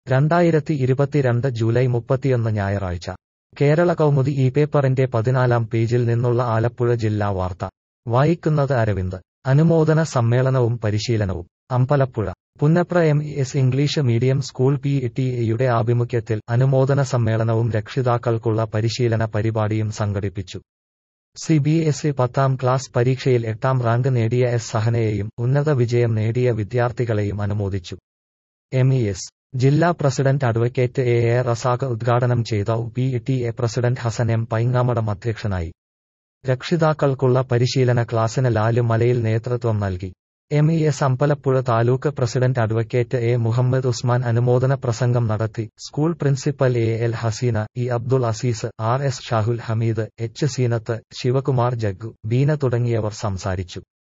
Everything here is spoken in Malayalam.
രണ്ടായിരത്തി ഇരുപത്തിരണ്ട് ജൂലൈ മുപ്പത്തിയൊന്ന് ഞായറാഴ്ച കേരള കൗമുദി ഈ പേപ്പറിന്റെ പതിനാലാം പേജിൽ നിന്നുള്ള ആലപ്പുഴ ജില്ലാ വാർത്ത വായിക്കുന്നത് അരവിന്ദ് അനുമോദന സമ്മേളനവും പരിശീലനവും Ambalappuzha Punnapra M S English medium school P T എയുടെ ആഭിമുഖ്യത്തിൽ അനുമോദന സമ്മേളനവും രക്ഷിതാക്കൾക്കുള്ള പരിശീലന പരിപാടിയും സംഘടിപ്പിച്ചു സി ബി എസ് ഇ പത്താം ക്ലാസ് പരീക്ഷയിൽ എട്ടാം റാങ്ക് നേടിയ എസ് സഹനയെയും ഉന്നത വിജയം നേടിയ വിദ്യാർത്ഥികളെയും അനുമോദിച്ചു എം ഇ എസ് ജില്ലാ president advocate A A Razak ഉദ്ഘാടനം ചെയ്ത P T A president Hasan M Paingamadom അധ്യക്ഷനായി രക്ഷിതാക്കൾക്കുള്ള പരിശീലന ക്ലാസിന് ലാലു മലയിൽ നേതൃത്വം നൽകി M E S Ambalappuzha taluk president advocate A Muhammad Usman അനുമോദന പ്രസംഗം നടത്തി school principal A L Haseena E Abdul Azeez R S Shahul Hameed H Seenath Sivakumar Jaggu Beena തുടങ്ങിയവർ സംസാരിച്ചു